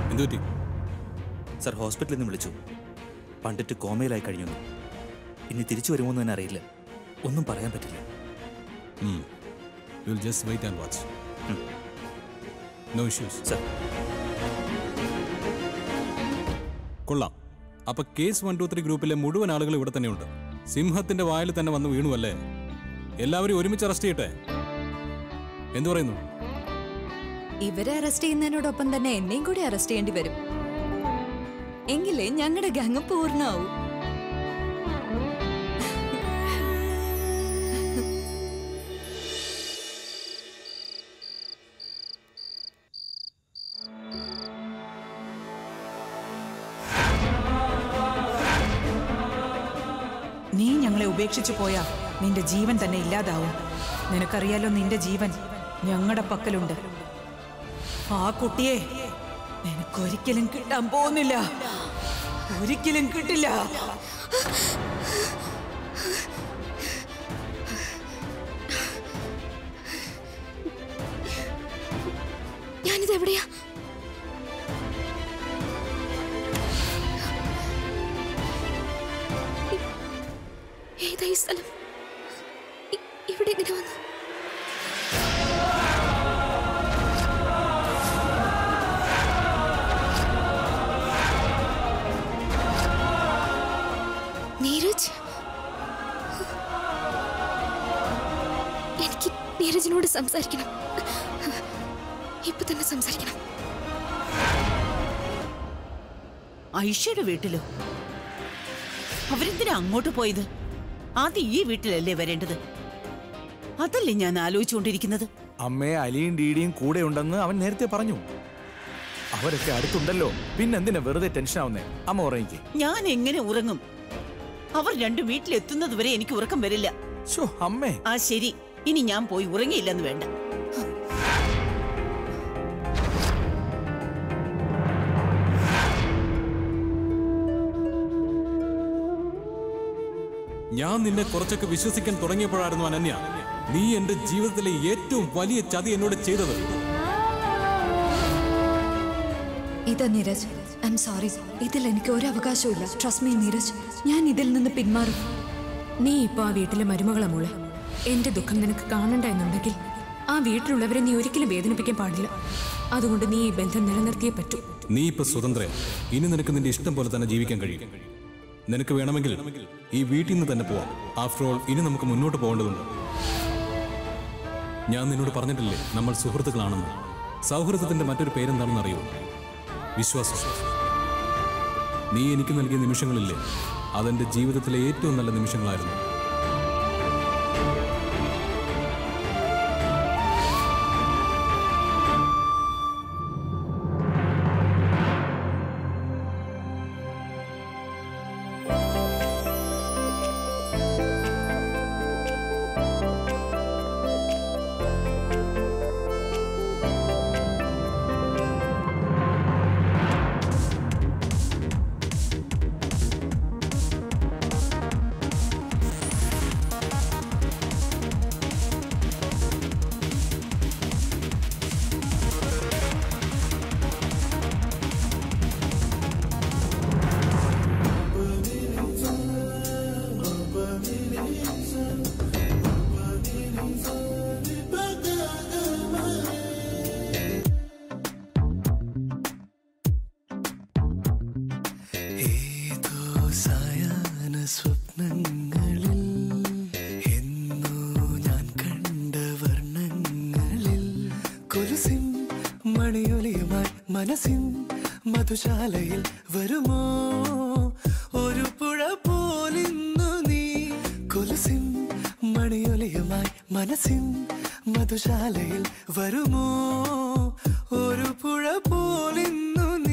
എന്തു പറ്റി സർ ഹോസ്പിറ്റലിൽ നിന്ന് വിളിച്ചു പണ്ടിട്ട് കോമയിലായി കഴിഞ്ഞു ഇനി തിരിച്ചു വരുമോ എന്ന് തന്നെ അറിയില്ല ഒന്നും പറയാൻ പറ്റില്ല will just wait and watch no issues sir കൊള്ളാം അപ്പൊ കേസ് വൺ ടു ത്രീ ഗ്രൂപ്പിലെ മുഴുവൻ ആളുകൾ ഇവിടെ തന്നെയുണ്ട് സിംഹത്തിന്റെ വായിൽ തന്നെ വന്ന് വീണു അല്ലേ എല്ലാവരും ഒരുമിച്ച് അറസ്റ്റ് ചെയ്യട്ടെ എന്തു പറയുന്നു ഇവരെ അറസ്റ്റ് ചെയ്യുന്നതിനോടൊപ്പം തന്നെ എന്നെയും കൂടി അറസ്റ്റ് ചെയ്യേണ്ടി വരും എങ്കിലേ ഞങ്ങളുടെ ഗാങ് പൂർണ്ണമാവും നീ ഞങ്ങളെ ഉപേക്ഷിച്ചു പോയാ നിന്റെ ജീവൻ തന്നെ ഇല്ലാതാവും നിനക്കറിയാലോ നിന്റെ ജീവൻ ഞങ്ങളുടെ പക്കലുണ്ട് ആ കുട്ടിയെ നിനക്കൊരിക്കലും കിട്ടാൻ പോകുന്നില്ല ഒരിക്കലും കിട്ടില്ല ഞാനിത് എവിടെയാ ഏതാ ഈ സ്ഥലം ഇ- ഇവിടെ എങ്ങനെ വന്നു നീരജ് എനിക്ക് നീരജിനോട് സംസാരിക്കണം ഇപ്പൊ തന്നെ സംസാരിക്കണം ഐഷയുടെ വീട്ടിലോ അവരെന്തിനാ അങ്ങോട്ട് പോയത് ആദ്യം ഈ വീട്ടിലല്ലേ വരേണ്ടത് അതല്ലേ ഞാൻ ആലോചിച്ചുകൊണ്ടിരിക്കുന്നത് അമ്മയെ അലിയും ഡീഡിയും കൂടെ ഉണ്ടെന്ന് അവൻ നേരത്തെ പറഞ്ഞു അവരൊക്കെ അടുത്തുണ്ടല്ലോ പിന്നെന്തിനാ വെറുതെ ടെൻഷൻ ആവുന്നേ അമ്മ ഉറങ്ങിക്ക് ഞാൻ എങ്ങനെ ഉറങ്ങും അവർ രണ്ടു വീട്ടിലെത്തുന്നത് വരെ എനിക്ക് ഉറക്കം വരില്ല ഷോ അമ്മേ ആ ശരി ഇനി ഞാൻ പോയി ഉറങ്ങിയില്ലെന്ന് വേണ്ട ഞാൻ നിന്നെ കുറച്ചൊക്കെ വിശ്വസിക്കാൻ തുടങ്ങിയപ്പോഴായിരുന്നു അനന്യ നീ എന്റെ ജീവിതത്തിലെ ഏറ്റവും വലിയ ചതി എന്നോട് ചെയ്തത് ഇതാ നീരജ് ഐ എം സോറി ഇതിൽ എനിക്ക് ഒരു അവകാശവും ഇല്ല ട്രസ്റ്റ് മീ നീരജ് ഞാൻ ഇതിൽ നിന്ന് പിന്മാറും നീ ഇപ്പൊ ആ വീട്ടിലെ മരുമകളാ മോളെ എന്റെ ദുഃഖം നിനക്ക് കാണണ്ട എന്നുണ്ടെങ്കിൽ ആ വീട്ടിലുള്ളവരെ നീ ഒരിക്കലും വേദനിപ്പിക്കാൻ പാടില്ല അതുകൊണ്ട് നീ ഈ ബന്ധം നിലനിർത്തിയേ പറ്റൂ നീ ഇപ്പൊ സ്വതന്ത്രയാ ഇനി നിനക്ക് നിന്റെ ഇഷ്ടം പോലെ തന്നെ ജീവിക്കാൻ കഴിയും നിനക്ക് വേണമെങ്കിൽ ഈ വീട്ടിൽ നിന്ന് തന്നെ പോവാം ആഫ്റ്റർ ഓൾ ഇനി നമുക്ക് മുന്നോട്ട് പോകേണ്ടതുണ്ട് ഞാൻ നിന്നോട് പറഞ്ഞിട്ടില്ലേ നമ്മൾ സുഹൃത്തുക്കളാണെന്ന് സൗഹൃദത്തിന്റെ മറ്റൊരു പേരെന്താണെന്ന് അറിയോ വിശ്വാസം നീ എനിക്ക് നൽകിയ നിമിഷങ്ങളില്ലേ അതെന്റെ ജീവിതത്തിലെ ഏറ്റവും നല്ല നിമിഷങ്ങളായിരുന്നു ഏതോ സായാഹ്ന സ്വപ്നങ്ങളിൽ എന്നോ ഞാൻ കണ്ട വർണ്ണങ്ങളിൽ കൊലുസിൻ മണിയൊലിയുമായി മനസ്സിൻ മധുശാലയിൽ വരുമോ ഒരു പുഴ പോലിന്നു നീ കൊലുസിൻ മണിയൊലിയുമായി മനസ്സിൻ മധുശാലയിൽ വരുമോ ഒരു പുഴ പോലിന്നു നീ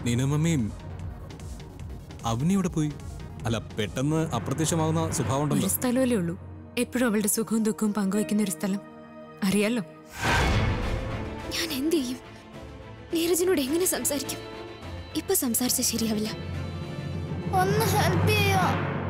നീനമ്മയും അവനി ഇവിടെ പോയി അല്ല പെട്ടെന്ന് അപ്രത്യക്ഷമാകുന്ന സ്വഭാവം ഒരു ഉണ്ടല്ലോ സ്ഥലമല്ലേ ഉള്ളൂ എപ്പോഴും അവളുടെ സുഖവും ദുഃഖവും പങ്കുവെക്കുന്ന ഒരു സ്ഥലം അറിയാലോ ഞാൻ എന്ത് ചെയ്യും നീരജിനോട് എങ്ങനെ സംസാരിക്കും ഇപ്പൊ സംസാരിച്ച ശരിയാവില്ല ഒന്ന് ഹെൽപ്പ് ചെയ്യോ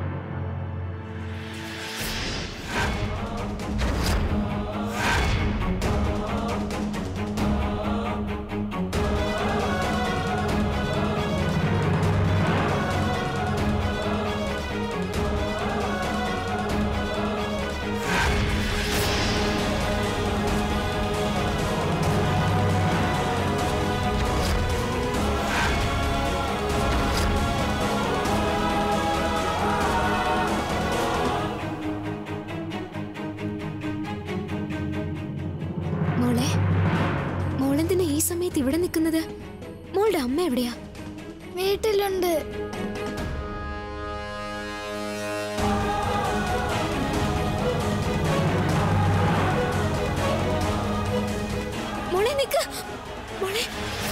മോളെ മോളെന്തിനാ ഈ സമയത്ത് ഇവിടെ നിൽക്കുന്നത് മോളുടെ അമ്മ എവിടെയാ വീട്ടിലുണ്ട് മോളെ നിക്ക് മോളെ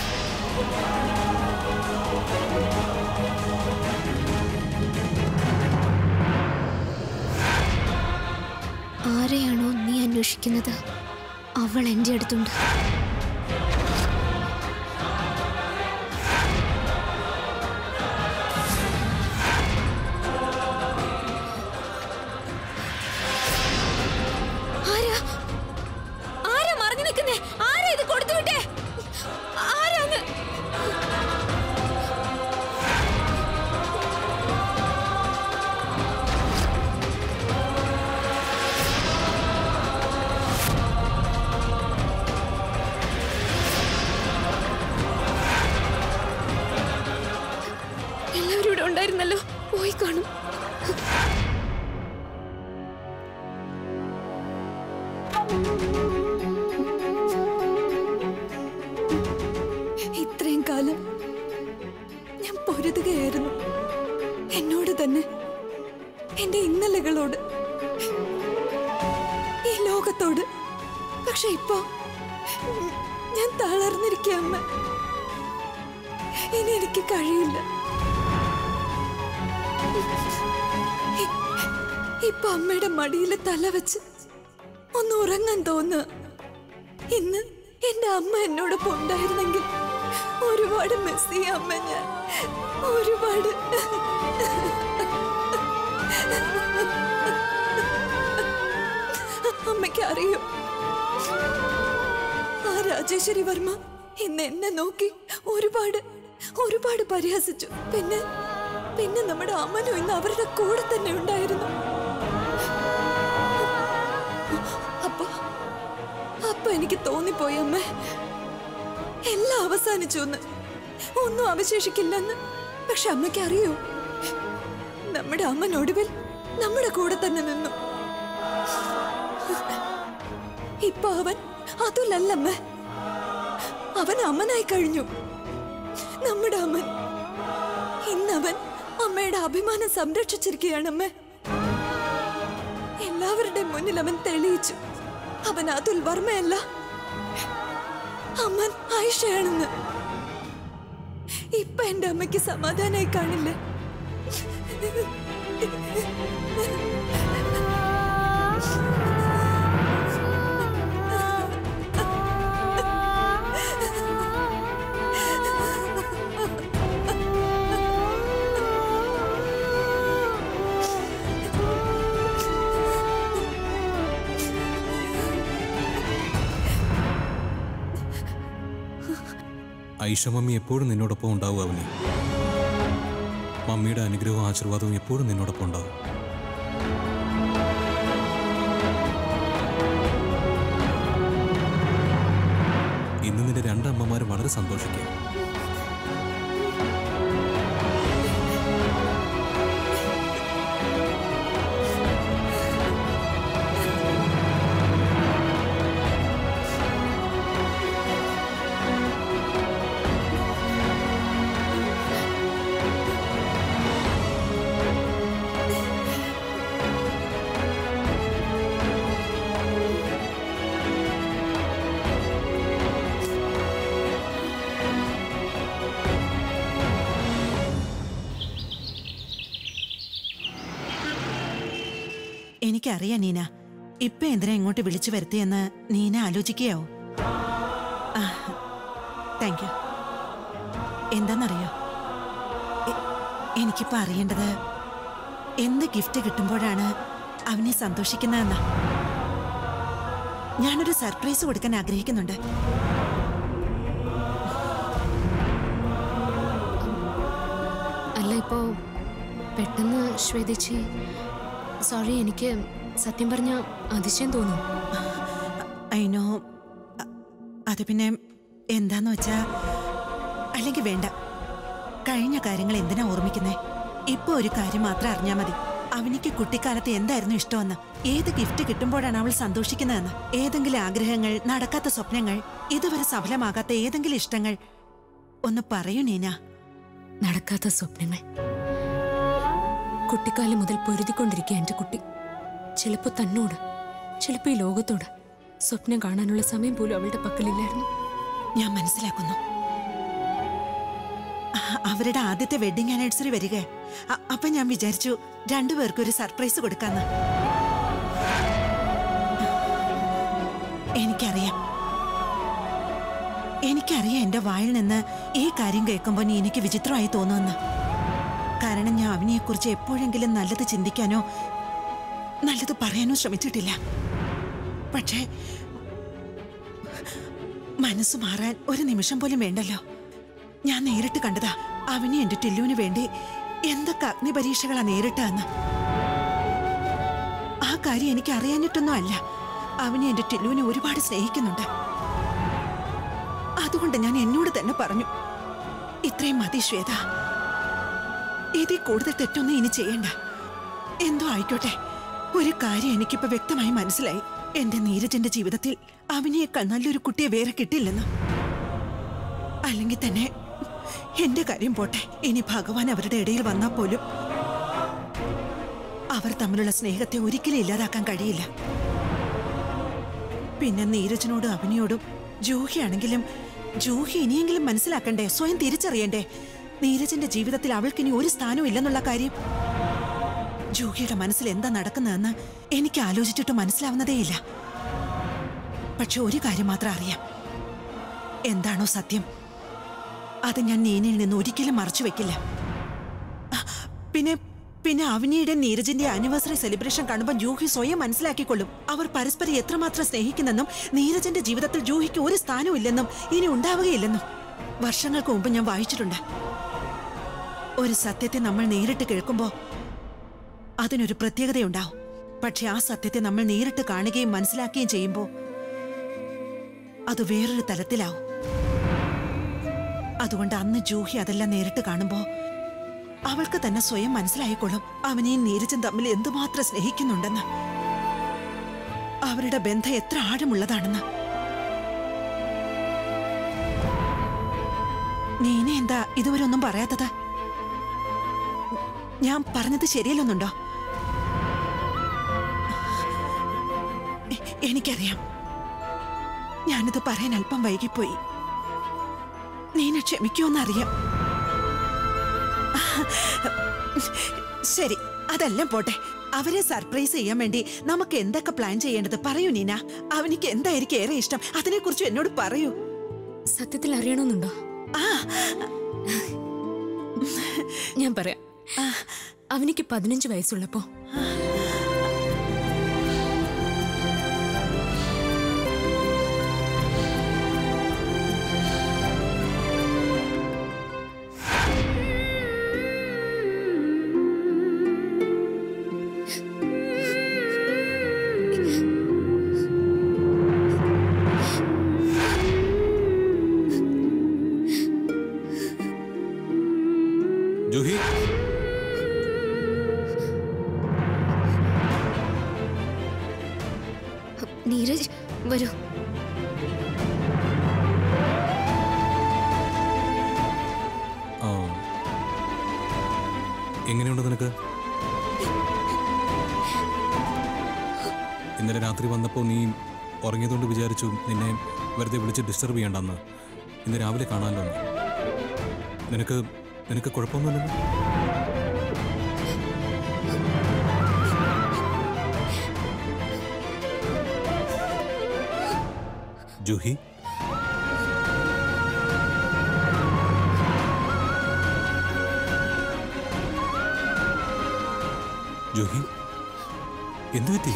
ആരെയാണോ നീ അന്വേഷിക്കുന്നത് അവൾ എൻ്റെ അടുത്തുണ്ട് ആരാ ആരാ മറഞ്ഞു നിൽക്കുന്നേ ആരാ ഇത് കൊടുത്തു വിട്ടേ ആരാന്ന് എല്ലാവരും ഇവിടെ ഉണ്ടായിരുന്നല്ലോ പോയി കാണും ഇത്രയും കാലം ഞാൻ പൊരുതുകയായിരുന്നു എന്നോട് തന്നെ എന്റെ ഇന്നലകളോട് ഈ ലോകത്തോട് പക്ഷെ ഇപ്പോ ഞാൻ തളർന്നിരിക്കുക അമ്മ ഇനി എനിക്ക് കഴിയില്ല ഇ- ഇപ്പൊ അമ്മയുടെ മടിയിൽ തല വെച്ച് ഒന്ന് ഉറങ്ങാൻ തോന്നുക ഇന്ന് എന്റെ അമ്മ എന്നോടൊപ്പം ഉണ്ടായിരുന്നെങ്കിൽ ഒരുപാട് മിസ് ചെയ്യാം അമ്മ ഞാൻ ഒരുപാട് അമ്മയ്ക്ക് അറിയോ ആ രാജേശ്വരി വർമ്മ ഇന്ന് എന്നെ നോക്കി ഒരുപാട് ഒരുപാട് പരിഹസിച്ചു പിന്നെ പിന്നെ നമ്മുടെ അമ്മനും ഇന്ന് അവരുടെ കൂടെ തന്നെ ഉണ്ടായിരുന്നു അപ്പൊ അപ്പൊ എനിക്ക് തോന്നിപ്പോയി അമ്മ എല്ലാം അവസാനിച്ചു എന്ന് ഒന്നും അവശേഷിക്കില്ലെന്ന് പക്ഷെ അമ്മയ്ക്ക് അറിയോ നമ്മുടെ അമ്മൻ ഒടുവിൽ നമ്മുടെ കൂടെ തന്നെ നിന്നു ഇപ്പൊ അവൻ അതുലല്ലമ്മ അവൻ അമ്മനായി കഴിഞ്ഞു നമ്മുടെ അമ്മൻ ഇന്നവൻ അമ്മയുടെ അഭിമാനം സംരക്ഷിച്ചിരിക്കുകയാണമ്മ എല്ലാവരുടെ മുന്നിൽ അവൻ തെളിയിച്ചു അവൻ അതുൽ വർമ്മയല്ല അമ്മൻ ആയിഷയാണെന്ന് ഇപ്പൊ എന്റെ അമ്മയ്ക്ക് സമാധാനായി കാണില്ലേ ഐഷ മമ്മി എപ്പോഴും നിന്നോടൊപ്പം ഉണ്ടാവും അവനെ മമ്മിയുടെ അനുഗ്രഹവും ആശീർവാദവും എപ്പോഴും നിന്നോടൊപ്പം ഉണ്ടാവും ഇന്ന് നിന്റെ രണ്ടമ്മമാരും വളരെ സന്തോഷിക്കുക എനിക്കറിയാം നീന ഇപ്പൊ എന്തിനാ ഇങ്ങോട്ട് വിളിച്ചു വരുത്തിയെന്ന് നീന ആലോചിക്കുകയാവും താങ്ക് യു എന്താന്നറിയോ എ- എനിക്കിപ്പോ അറിയേണ്ടത് എന്ത് ഗിഫ്റ്റ് കിട്ടുമ്പോഴാണ് അവനെ സന്തോഷിക്കുന്നതെന്നാ ഞാനൊരു സർപ്രൈസ് കൊടുക്കാൻ ആഗ്രഹിക്കുന്നുണ്ട് അല്ല ഇപ്പോ പെട്ടെന്ന് ശ്വേതിച്ച് സോറി എനിക്ക് സത്യം പറഞ്ഞ അതിശയം തോന്നും അയിനോ അ- അത് പിന്നെ എന്താന്ന് വെച്ചാ അല്ലെങ്കിൽ വേണ്ട കഴിഞ്ഞ കാര്യങ്ങൾ എന്തിനാ ഓർമ്മിക്കുന്നേ ഇപ്പൊ ഒരു കാര്യം മാത്രം അറിഞ്ഞാ മതി അവനിക്ക് കുട്ടിക്കാലത്ത് എന്തായിരുന്നു ഇഷ്ടമെന്ന് ഏത് ഗിഫ്റ്റ് കിട്ടുമ്പോഴാണ് അവൾ സന്തോഷിക്കുന്നതെന്ന് ഏതെങ്കിലും ആഗ്രഹങ്ങൾ നടക്കാത്ത സ്വപ്നങ്ങൾ ഇതുവരെ സഫലമാകാത്ത ഏതെങ്കിലും ഇഷ്ടങ്ങൾ ഒന്ന് പറയൂ നീന നടക്കാത്ത സ്വപ്നങ്ങൾ കുട്ടിക്കാലം മുതൽ പൊരുതിക്കൊണ്ടിരിക്കുക എൻ്റെ കുട്ടി ചിലപ്പോ തന്നോട് ചിലപ്പോ ഈ ലോകത്തോട് സ്വപ്നം കാണാനുള്ള സമയം പോലും അവളുടെ പക്കലില്ലായിരുന്നു ഞാൻ മനസ്സിലാക്കുന്നു അ- അവരുടെ ആദ്യത്തെ വെഡിങ് ആനിവേഴ്സറി വരിക അ- അപ്പൊ ഞാൻ വിചാരിച്ചു രണ്ടുപേർക്കും ഒരു സർപ്രൈസ് കൊടുക്കാന്ന് എനിക്കറിയാം എനിക്കറിയാം എന്റെ വായിൽ നിന്ന് ഈ കാര്യം കേൾക്കുമ്പോൾ നീ എനിക്ക് വിചിത്രമായി തോന്നുമെന്ന് കാരണം ഞാൻ അവനെക്കുറിച്ച് എപ്പോഴെങ്കിലും നല്ലത് ചിന്തിക്കാനോ നല്ലത് പറയാനോ ശ്രമിച്ചിട്ടില്ല പക്ഷേ മനസ്സ് മാറാൻ ഒരു നിമിഷം പോലും വേണ്ടല്ലോ ഞാൻ നേരിട്ട് കണ്ടതാ അവന് എന്റെ ടില്ലുവിന് വേണ്ടി എന്തൊക്കെ അഗ്നിപരീക്ഷകളാ നേരിട്ടതെന്ന് ആ കാര്യം എനിക്ക് അറിയാഞ്ഞിട്ടൊന്നും അല്ല അവന് എന്റെ ടില്ലുവിനെ ഒരുപാട് സ്നേഹിക്കുന്നുണ്ട് അതുകൊണ്ട് ഞാൻ എന്നോട് തന്നെ പറഞ്ഞു ഇത്രയും മതി ശ്വേത ഇതിൽ കൂടുതൽ തെറ്റൊന്നും ഇനി ചെയ്യണ്ട എന്തോ ആയിക്കോട്ടെ ഒരു കാര്യം എനിക്കിപ്പോ വ്യക്തമായി മനസ്സിലായി എന്റെ നീരജന്റെ ജീവിതത്തിൽ അവനെയേക്കാൾ നല്ലൊരു കുട്ടിയെ വേറെ കിട്ടില്ലെന്ന് അല്ലെങ്കിൽ തന്നെ എന്റെ കാര്യം പോട്ടെ ഇനി ഭഗവാൻ അവരുടെ ഇടയിൽ വന്നാൽ പോലും അവർ തമ്മിലുള്ള സ്നേഹത്തെ ഒരിക്കലും ഇല്ലാതാക്കാൻ കഴിയില്ല പിന്നെ നീരജനോടും അവനിയോടും ജൂഹിയാണെങ്കിലും ജൂഹി ഇനിയെങ്കിലും മനസ്സിലാക്കണ്ടേ സ്വയം തിരിച്ചറിയണ്ടേ നീരജന്റെ ജീവിതത്തിൽ അവൾക്കിനി ഒരു സ്ഥാനവും ഇല്ലെന്നുള്ള കാര്യം ജൂഹിയുടെ മനസ്സിൽ എന്താ നടക്കുന്നതെന്ന് എനിക്ക് ആലോചിച്ചിട്ട് മനസ്സിലാവുന്നതേയില്ല പക്ഷെ ഒരു കാര്യം മാത്രം അറിയാം എന്താണോ സത്യം അത് ഞാൻ നീനയിൽ നിന്ന് ഒരിക്കലും മറച്ചു വെക്കില്ല ആ, പിന്നെ പിന്നെ അവനിയുടെ നീരജിന്റെ ആനിവേഴ്സറി സെലിബ്രേഷൻ കാണുമ്പോൾ ജൂഹി സ്വയം മനസ്സിലാക്കിക്കൊള്ളും അവർ പരസ്പരം എത്രമാത്രം സ്നേഹിക്കുന്നെന്നും നീരജന്റെ ജീവിതത്തിൽ ജൂഹിക്ക് ഒരു സ്ഥാനവും ഇല്ലെന്നും ഇനി ഉണ്ടാവുകയില്ലെന്നും വർഷങ്ങൾക്ക് മുമ്പ് ഞാൻ വായിച്ചിട്ടുണ്ട് ഒരു സത്യത്തെ നമ്മൾ നേരിട്ട് കേൾക്കുമ്പോൾ അതിനൊരു പ്രത്യേകതയുണ്ടാവും പക്ഷെ ആ സത്യത്തെ നമ്മൾ നേരിട്ട് കാണുകയും മനസ്സിലാക്കുകയും ചെയ്യുമ്പോൾ അത് വേറൊരു തലത്തിലാവും അതുകൊണ്ട് അന്ന് ജൂഹി അതെല്ലാം നേരിട്ട് കാണുമ്പോ അവൾക്ക് തന്നെ സ്വയം മനസ്സിലായിക്കൊള്ളും അവനെയും നീരജും തമ്മിൽ എന്തുമാത്രം സ്നേഹിക്കുന്നുണ്ടെന്ന് അവരുടെ ബന്ധം എത്ര ആഴമുള്ളതാണെന്ന് നീന എന്താ ഇതുവരെ ഒന്നും പറയാത്തത് ഞാൻ പറഞ്ഞത് ശരിയല്ലെന്നുണ്ടോ എ- എനിക്കറിയാം ഞാനിത് പറയാൻ അല്പം വൈകിപ്പോയി നീന ക്ഷമിക്കുമെന്നറിയാം ശരി അതെല്ലാം പോട്ടെ അവരെ സർപ്രൈസ് ചെയ്യാൻ വേണ്ടി നമുക്ക് എന്തൊക്കെ പ്ലാൻ ചെയ്യേണ്ടത് പറയൂ നീന അവനിക്ക് എന്തായിരിക്കും ഏറെ ഇഷ്ടം അതിനെക്കുറിച്ച് എന്നോട് പറയൂ സത്യത്തിൽ അറിയണമെന്നുണ്ടോ ആ ഞാൻ പറയാം അവനിക്ക് പതിനഞ്ച് വയസ്സുള്ളപ്പോ ജൂഹി നീരജ് വരൂ ആ എങ്ങനെയുണ്ട് നിനക്ക് ഇന്നലെ രാത്രി വന്നപ്പോൾ നീ ഉറങ്ങിയതുകൊണ്ട് വിചാരിച്ചു നിന്നെ വെറുതെ വിളിച്ച് ഡിസ്റ്റർബ് ചെയ്യണ്ടെന്ന് ഇന്ന് രാവിലെ കാണാമല്ലോ എന്ന്. നിനക്ക് നിനക്ക് കുഴപ്പമൊന്നുമില്ലല്ലോ ജൂഹി ജൂഹി എന്തു പറ്റി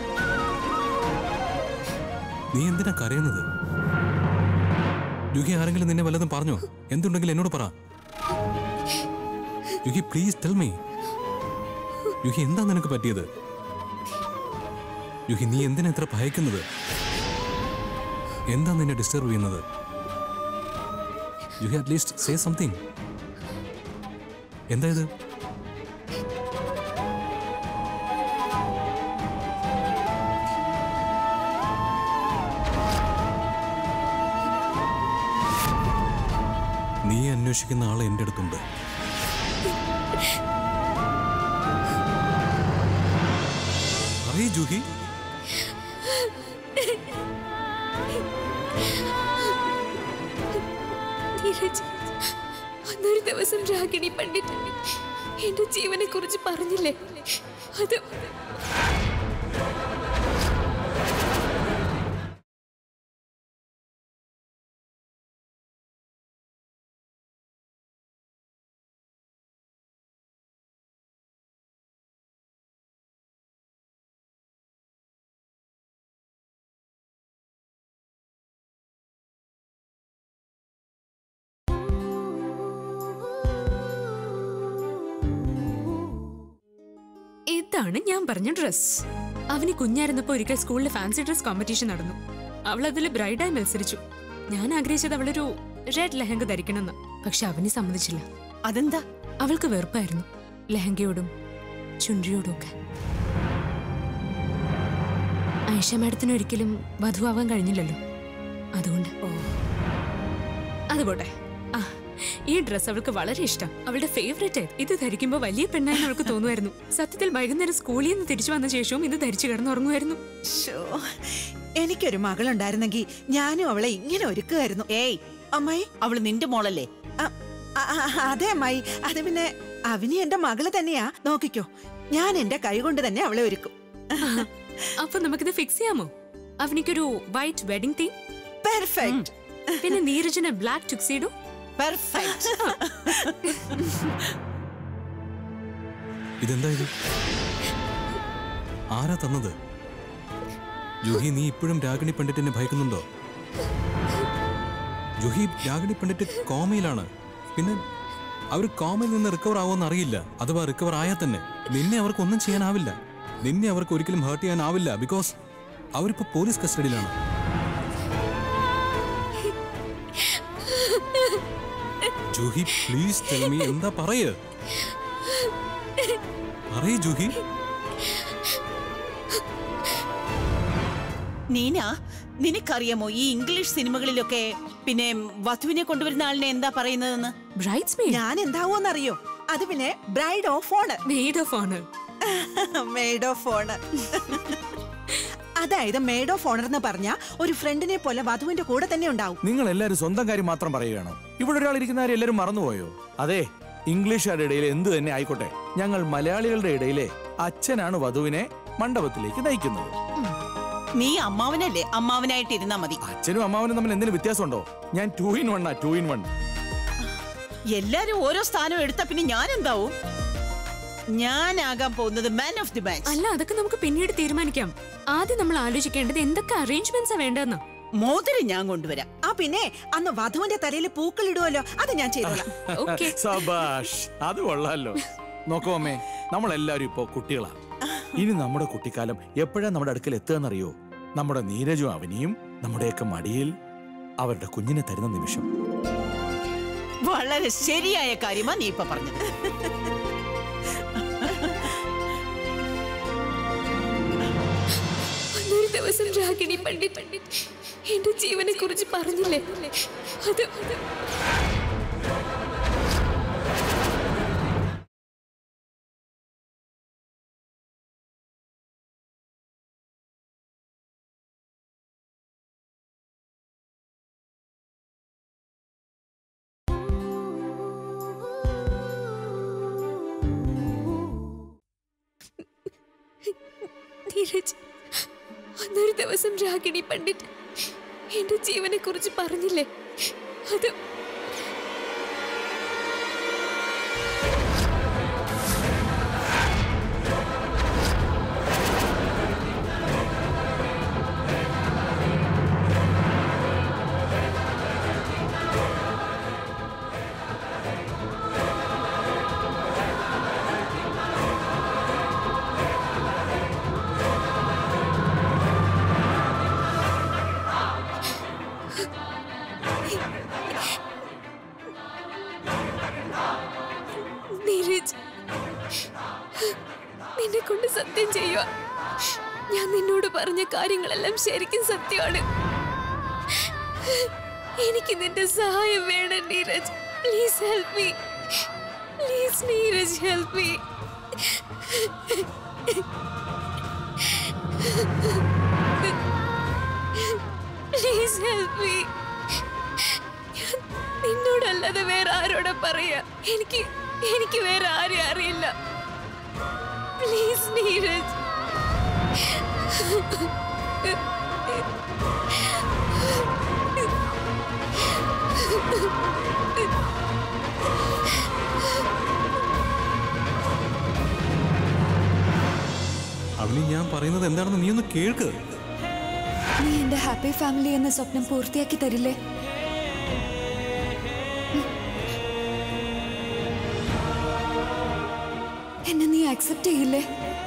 നീ എന്തിനാ കരയുന്നത് ജൂഹി ആരെങ്കിലും നിന്നെ വല്ലതും പറഞ്ഞോ എന്തുണ്ടെങ്കിലും എന്നോട് പറ Juhi please tell me Juhi എന്താ നിനക്ക് പറ്റിയത് യുഹി നീ എന്തിനാ ഇത്ര ഭയക്കുന്നത് എന്താ നിന്നെ ഡിസ്റ്റർബ് ചെയ്യുന്നത് യുഹി അറ്റ്ലീസ്റ്റ് സേ സംതിങ് എന്താ ഇത് നീ അന്വേഷിക്കുന്ന ആൾ എൻ്റെ അടുത്തുണ്ട് പറയൂ ജൂഹി ധീരജ് അന്നൊരു ദിവസം രാഗിണി പണ്ഡിറ്റ് എന്റെ ജീവനെ കുറിച്ച് പറഞ്ഞില്ലേ അത് ഇതാണ് ഞാൻ പറഞ്ഞ ഡ്രസ് അവന് കുഞ്ഞായിരുന്നപ്പോ ഒരിക്കൽ സ്കൂളിൽ ഫാൻസി ഡ്രസ് കോമ്പറ്റീഷൻ നടന്നു അവൾ അതിൽ ബ്രൈഡായി മത്സരിച്ചു ഞാൻ ആഗ്രഹിച്ചത് അവളൊരു റെഡ് ലെഹങ്ക ധരിക്കണമെന്ന് പക്ഷെ അവന് സമ്മതിച്ചില്ല അതെന്താ അവൾക്ക് വെറുപ്പായിരുന്നു ലെഹങ്കയോടും ചുണ്ടിയോടും ഒക്കെ ഐഷ മാഡത്തിന് ഒരിക്കലും വധുവാവാൻ കഴിഞ്ഞില്ലല്ലോ അതുകൊണ്ട് അത് പോട്ടെ ആ ഈ ഡ്രസ് അവൾക്ക് വളരെ ഇഷ്ടം അവളുടെ ഫേവറേറ്റ് ഇത് ധരിക്കുമ്പോൾ വലിയ പെണ്ണായി അവൾക്ക് തോന്നുമായിരുന്നു സത്യത്തിൽ വൈകുന്നേരം സ്കൂളിൽ നിന്ന് തിരിച്ചു വന്ന ശേഷവും ഇത് ധരിച്ചു കിടന്നുറങ്ങുമായിരുന്നു ശോ, എനിക്കൊരു മകളുണ്ടായിരുന്നെങ്കിൽ ഞാനും അവളെ ഇങ്ങനെ ഒരുക്കുമായിരുന്നു ഏയ് അമ്മായി അവള് നിന്റെ മോളല്ലേ അ- അ- അ- അതെ അമ്മായി അത് പിന്നെ അവനി എന്റെ മകള് തന്നെയാ നോക്കിക്കോ ഞാൻ എന്റെ കൈ കൊണ്ട് തന്നെ അവളെ ഒരുക്കും അപ്പൊ നമുക്കിത് ഫിക്സ് ചെയ്യാമോ അവനിക്കൊരു വൈറ്റ് വെഡിങ് തീം പെർഫെക്റ്റ് പിന്നെ നീരജിന് ബ്ലാക്ക് ടുക്സീഡോ പെർഫെക്റ്റ് ഇതെന്താ ഇത് ആരാ തന്നത് ജൂഹി നീ ഇപ്പോഴും രാഗിണി പണ്ഡിറ്റിനെ ഭയക്കുന്നുണ്ടോ ജൂഹി രാഗിണി പണ്ഡിറ്റ് കോമയിലാണ് പിന്നെ അവർ കോമയിൽ നിന്ന് റിക്കവർ ആവുമെന്ന് അറിയില്ല അഥവാ റിക്കവർ ആയാൽ തന്നെ നിന്നെ അവർക്ക് ഒന്നും ചെയ്യാനാവില്ല നിന്നെ അവർക്ക് ഒരിക്കലും ഹേർട്ട് ചെയ്യാനാവില്ല ബിക്കോസ് അവരിപ്പോ പോലീസ് കസ്റ്റഡിയിലാണ് ജൂഹി പ്ലീസ് ടെൽ മീ എന്താ പറയ് പറയ് ജൂഹി നീന നിനക്കറിയാമോ ഈ ഇംഗ്ലീഷ് സിനിമകളിലൊക്കെ പിന്നെ വധുവിനെ കൊണ്ടുവരുന്ന ആളിനെ എന്താ പറയുന്നതെന്ന് ബ്രൈറ്റ്സ് മെയ്ഡ് ഞാൻ എന്താവോന്നറിയോ അത് പിന്നെ bride of honour maid of honour maid of honour അതായത് മെയ്ഡ് ഓഫ് ഓണർ എന്ന് പറഞ്ഞ ഒരു ഫ്രണ്ടിനെ പോലെ വധുവിന്റെ കൂടെ തന്നെ ഉണ്ടാവും നിങ്ങൾ എല്ലാവരും സ്വന്തം കാര്യം മാത്രം പറയുകയാണോ ഇവിടെ ഒരാൾ ഇരിക്കുന്നവരെ എല്ലാവരും മറന്നുപോയോ അതെ ഇംഗ്ലീഷുകാരുടെ ഇടയിൽ എന്ത് തന്നെ ആയിക്കോട്ടെ ഞങ്ങൾ മലയാളികളുടെ ഇടയിലെ അച്ഛനാണ് വധുവിനെ മണ്ഡപത്തിലേക്ക് നയിക്കുന്നത് നീ അമ്മാവനല്ലേ അമ്മാവനായിട്ട് ഇരുന്നാ മതി അച്ഛനും അമ്മാവനും തമ്മിൽ എന്തെങ്കിലും വ്യത്യാസമുണ്ടോ ഞാൻ ടു ഇൻ വൺ ആ ടു ഇൻ വൺ എല്ലാരും ഓരോ സ്ഥാനം എടുത്ത പിന്നെ ഞാൻ എന്താവും ഞാനാകാൻ പോകുന്നത് മാൻ ഓഫ് ദി മാച്ച് അല്ല അതൊക്കെ നമുക്ക് പിന്നീട് തീരുമാനിക്കാം ആദ്യം നമ്മൾ ആലോചിക്കേണ്ടത് എന്തൊക്കെ അറേഞ്ച്മെന്റ്സാ വേണ്ടതെന്ന് മോതിരം ഞാൻ കൊണ്ടുവരാം ആ പിന്നെ അന്ന് വധുവിന്റെ തലയിൽ പൂക്കൾ ഇടുമല്ലോ അത് ഞാൻ ചെയ്തോളാം ഓക്കെ സബാഷ് അത് കൊള്ളാലോ നോക്കൂ അമ്മേ നമ്മളെല്ലാവരും ഇപ്പോ കുട്ടികളാ ഇനി നമ്മുടെ കുട്ടിക്കാലം എപ്പോഴാ നമ്മുടെ അടുക്കൽ എത്തുകയെന്നറിയോ നമ്മുടെ നീരജും അവനിയും നമ്മുടെയൊക്കെ മടിയിൽ അവരുടെ കുഞ്ഞിനെ തരുന്ന നിമിഷം വളരെ ശരിയായ കാര്യമാ നീ ഇപ്പൊ പറഞ്ഞത് അന്നൊരു ദിവസം രാഗിണി പണ്ഡിറ്റ് എന്റെ ജീവനെ കുറിച്ച് പറഞ്ഞില്ലേ അത് അത് ധീരജ് അന്നൊരു ദിവസം രാഗിണി പണ്ഡിറ്റ് എന്റെ ജീവനെ കുറിച്ച് പറഞ്ഞില്ലേ അത് നീരജ് നിന്നെ കൊണ്ട് സത്യം ചെയ്യുക ഞാൻ നിന്നോട് പറഞ്ഞ കാര്യങ്ങളെല്ലാം ശരിക്കും സത്യമാണ് എനിക്ക് നിന്റെ സഹായം വേണം Neeraj please help me please Neeraj help me please help me നിന്നോടല്ലാതെ വേറെ ആരോടാ പറയാ എനിക്ക് എനിക്ക് വേറെ ആരെയും അറിയില്ല പ്ലീസ് നീരജ് അവന് ഞാൻ പറയുന്നത് എന്താണെന്ന് നീ ഒന്ന് കേൾക്ക് നീ എന്റെ ഹാപ്പി ഫാമിലി എന്ന സ്വപ്നം പൂർത്തിയാക്കി തരില്ലേ എന്നെ നീ അക്സെപ്റ്റ് ചെയ്യില്ലേ